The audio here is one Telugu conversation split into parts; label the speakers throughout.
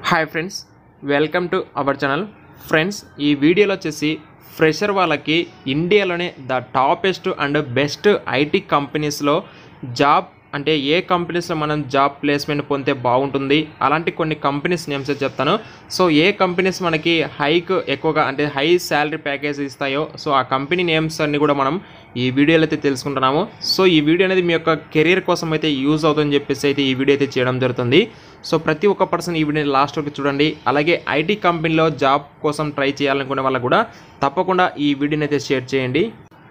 Speaker 1: hi friends welcome to our channel friends ఈ వీడియోలో వచ్చేసి ఫ్రెషర్ వాళ్ళకి ఇండియాలోనే the topest and best IT కంపెనీస్లో జాబ్ అంటే ఏ కంపెనీస్లో మనం జాబ్ ప్లేస్మెంట్ పొందితే బాగుంటుంది అలాంటి కొన్ని కంపెనీస్ నేమ్స్ అయితే చెప్తాను సో ఏ కంపెనీస్ మనకి హైక్ ఎక్కువగా అంటే హై శాలరీ ప్యాకేజ్ ఇస్తాయో సో ఆ కంపెనీ నేమ్స్ అన్ని కూడా మనం ఈ వీడియోలో అయితే తెలుసుకుంటున్నాము సో ఈ వీడియో అనేది మీ యొక్క కెరీర్ కోసం అయితే యూజ్ అవుతుందని చెప్పేసి అయితే ఈ వీడియో అయితే చేయడం జరుగుతుంది సో ప్రతి ఒక్క పర్సన్ ఈ వీడియోని లాస్ట్ వరకు చూడండి అలాగే ఐటీ కంపెనీలో జాబ్ కోసం ట్రై చేయాలనుకునే వాళ్ళకు కూడా తప్పకుండా ఈ వీడియోని అయితే షేర్ చేయండి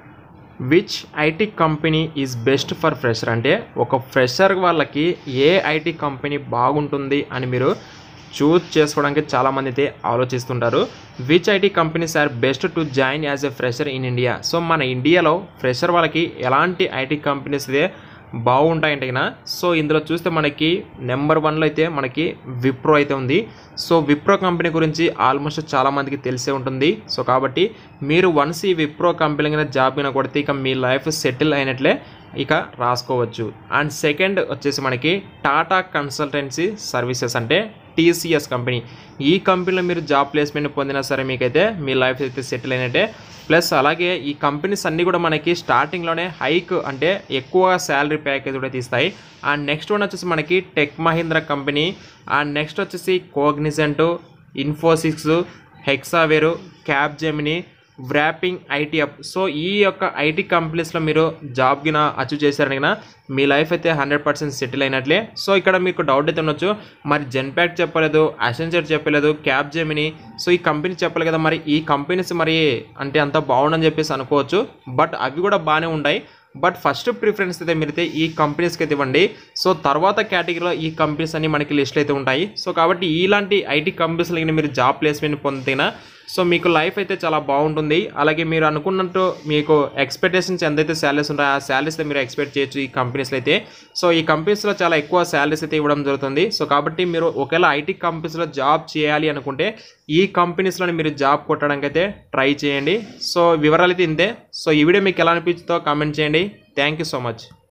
Speaker 1: which IT company is best for fresher అంటే ఒక ఫ్రెషర్ వాళ్ళకి ఏ ఐటీ కంపెనీ బాగుంటుంది అని మీరు చూస్ చేసుకోవడానికి చాలామంది అయితే ఆలోచిస్తుంటారు which IT companies are best to join as a fresher in India so మన ఇండియాలో ఫ్రెషర్ వాళ్ళకి ఎలాంటి ఐటీ కంపెనీస్ అయితే బాగుంటాయంటే గిన సో ఇందులో చూస్తే మనకి నెంబర్ వన్లో అయితే మనకి విప్రో అయితే ఉంది సో విప్రో కంపెనీ గురించి ఆల్మోస్ట్ చాలామందికి తెలిసే ఉంటుంది సో కాబట్టి మీరు వన్స్ ఈ విప్రో కంపెనీ కింద జాబ్ కింద కొడితే ఇక మీ లైఫ్ సెటిల్ అయినట్లే ఇక రాసుకోవచ్చు అండ్ సెకండ్ వచ్చేసి మనకి టాటా కన్సల్టెన్సీ సర్వీసెస్ అంటే టీసీఎస్ కంపెనీ ఈ కంపెనీలో మీరు జాబ్ ప్లేస్మెంట్ పొందినా సరే మీకైతే మీ లైఫ్ అయితే సెటిల్ అయినట్టే ప్లస్ అలాగే ఈ కంపెనీస్ అన్నీ కూడా మనకి స్టార్టింగ్లోనే హైక్ అంటే ఎక్కువ శాలరీ ప్యాకేజ్ కూడా తీస్తాయి అండ్ నెక్స్ట్ వన్ వచ్చేసి మనకి tech Mahindra company and next వచ్చేసి Cognizant Infosys Hexaware Capgemini వ్రాపింగ్ ఐటీ అప్ సో ఈ యొక్క ఐటీ కంపెనీస్లో మీరు జాబ్ గిన అచీవ్ చేశారని మీ లైఫ్ అయితే హండ్రెడ్ పర్సెంట్ సెటిల్ అయినట్లే సో ఇక్కడ మీకు డౌట్ అయితే ఉండొచ్చు మరి జెన్పాక్ చెప్పలేదు అసెన్సర్ చెప్పలేదు క్యాబ్ జెమిని సో ఈ కంపెనీ చెప్పలేదు కదా మరి ఈ కంపెనీస్ మరి అంటే అంత బాగుండని చెప్పేసి అనుకోవచ్చు బట్ అవి కూడా బాగానే ఉన్నాయి బట్ ఫస్ట్ ప్రిఫరెన్స్ అయితే మీరైతే ఈ కంపెనీస్కి అయితే ఇవ్వండి సో తర్వాత కేటగిరీలో ఈ కంపెనీస్ అన్ని మనకి లిస్టులు అయితే ఉంటాయి సో కాబట్టి ఇలాంటి ఐటీ కంపెనీస్లో మీరు జాబ్ ప్లేస్మెంట్ పొందితేనా సో మీకు లైఫ్ అయితే చాలా బాగుంటుంది అలాగే మీరు అనుకున్నట్టు మీకు ఎక్స్పెక్టేషన్స్ ఎంతైతే శాలరీస్ ఉంటాయో ఆ శాలరీస్ మీరు ఎక్స్పెక్ట్ చేయొచ్చు ఈ కంపెనీస్లో అయితే సో ఈ కంపెనీస్లో చాలా ఎక్కువ శాలరీస్ అయితే ఇవ్వడం జరుగుతుంది సో కాబట్టి మీరు ఒకవేళ ఐటీ కంపెనీస్లో జాబ్ చేయాలి అనుకుంటే ఈ కంపెనీస్లో మీరు జాబ్ కొట్టడానికి అయితే ట్రై చేయండి సో వివరాలు అయితే ఇంతే సో ఈ వీడియో మీకు ఎలా అనిపించిందో కామెంట్ చేయండి థ్యాంక్ యూ సో మచ్